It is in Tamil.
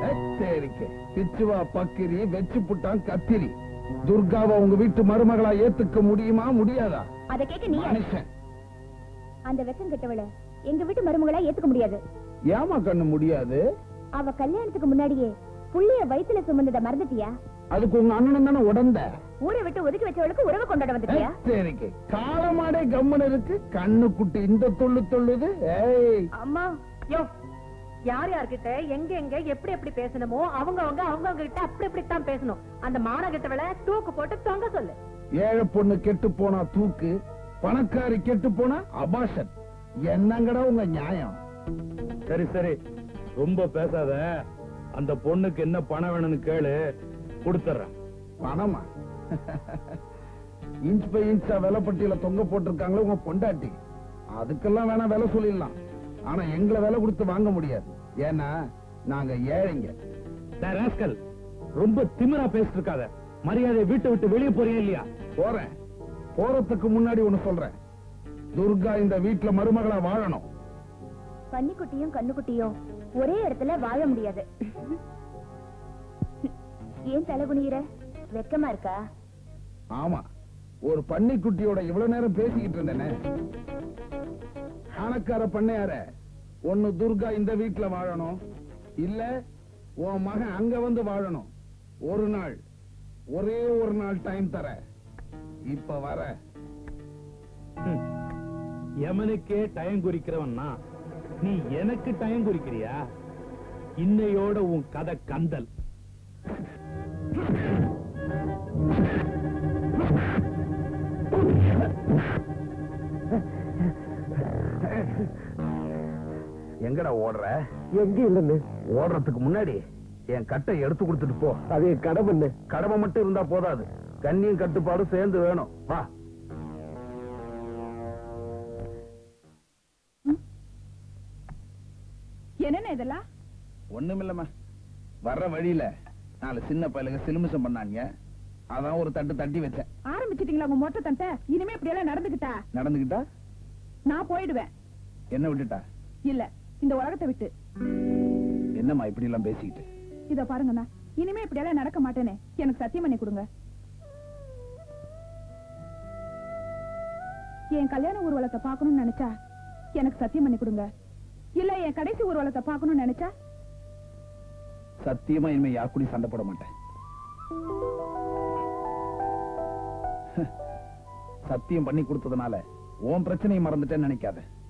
சரிக்கு பிச்சுவா பக்கிரி வெச்சு புட்டான் கத்திரி துர்காவை உங்க வீட்டு மருமகளா ஏத்துக்க முடியுமா முடியாதா அதை கேட்க நீ யாரு? மனுஷன் அந்த வெக்கம் கெட்டவள எங்க வீட்டு மருமகளா ஏத்துக்க முடியாது ஏமா கண்ணு முடியாது அவ கல்யாணத்துக்கு முன்னாடியே புள்ளைய வயித்துல சுமந்தத மறந்துட்டியா அதுக்கு உங்க அண்ணனும் தானே உடந்த ஊரை விட்டு ஒதுக்கி வச்சவளுக்கு உறவு கொண்டாட வந்துட்டியா சரிக்கு காலமாடே கம்மன் இருக்கு கண்ணு குட்டி இந்த தொல்லு தொல்லுது ஏய் அம்மா யோ யார் யார்கிட்ட எங்க எங்க எப்படி எப்படி பேசணுமோ அவங்க அவங்க அவங்க அவங்க கிட்ட அப்படி இப்படித்தான் பேசணும் அந்த மானகிட்டவள தூக்கு போட்டு தொங்க சொல்லு ஏழை பொண்ணு கெட்டு போனா தூக்கு பணக்காரி கெட்டு போனா அபாஷன் என்னங்கடா உங்க நியாயம் சரி சரி ரொம்ப பேசாத அந்த பொண்ணுக்கு என்ன பணம் வேணும்னு கேளு கொடுத்துறேன் பணமா இன்ச் பை இன்ச்சா விலைப்பட்டியல தொங்க போட்டிருக்காங்களே உங்க பொண்டாட்டி அதுக்கெல்லாம் வேணா விலை சொல்லிடலாம் ஆனா எங்களை விலை கொடுத்து வாங்க முடியாது ஏன்னா நாங்க ஏழைங்க டேய் ராஸ்கல் ரொம்ப திமிரா பேசிட்டு இருக்காத மரியாதை வீட்டை விட்டு வெளியே போறியா இல்லையா போறேன் போறதுக்கு முன்னாடி ஒண்ணு சொல்றேன் துர்கா இந்த வீட்டுல மருமகளா வாழணும் பன்னிக்குட்டியும் கண்ணுக்குட்டியும் ஒரே இடத்துல வாழ முடியாது ஏன் தலை குனிகிற வெக்கமா இருக்கா ஆமா ஒரு பன்னிக்குட்டியோட இவ்வளவு நேரம் பேசிக்கிட்டு இருந்தேனே ஆனக்கார பண்ணையார ஒண்ணு துர்கா இந்த வீட்டுல வாழணும் இல்ல உன் மகன் அங்க வந்து வாழணும் ஒரு நாள் ஒரே ஒரு நாள் டைம் தர இப்ப வர ஹம். எமனுக்கே டைம் குறிக்கிறவன்னா நீ எனக்கு டைம் குறிக்கிறியா இன்னையோட உன் கதை கந்தல் எங்கடா ஓடுற எங்க இல்லன்னு ஓடுறதுக்கு முன்னாடி என் கட்டை எடுத்து கொடுத்துட்டு போ அது கடவுன்னு கடமை மட்டும் இருந்தா போதாது கண்ணியும் கட்டுப்பாடும் சேர்ந்து வேணும் வா என்னென்ன இதெல்லாம் ஒண்ணுமில்லம்மா வர்ற வழியில நாலு சின்ன பயலுங்க சிலுமிசம் பண்ணாங்க அதான் ஒரு தட்டு தட்டி வச்சேன் ஆரம்பிச்சிட்டீங்களா உங்க மொட்டை தன்ட்ட இனிமே இப்படி எல்லாம் நடந்துகிட்டா நடந்துகிட்டா நான் போயிடுவேன் என்ன விட்டுட்டா இல்ல இந்த உலகத்தை விட்டு என்னம்மா இப்படி எல்லாம் பேசிக்கிட்டு இத பாருங்கண்ணா இனிமே இப்படி எல்லாம் நடக்க மாட்டேனே எனக்கு சத்தியம் பண்ணி கொடுங்க என் கல்யாண ஊர்வலத்தை பார்க்கணும்னு நினைச்சா எனக்கு சத்தியம் பண்ணி கொடுங்க இல்ல என் கடைசி ஊர்வலத்தை பார்க்கணும்னு நினைச்சா சத்தியமா இனிமே யார் கூடயும் சண்டை போட மாட்டேன் சத்தியம் பண்ணி கொடுத்ததுனால உன் பிரச்சனையை மறந்துட்டேன்னு நினைக்காத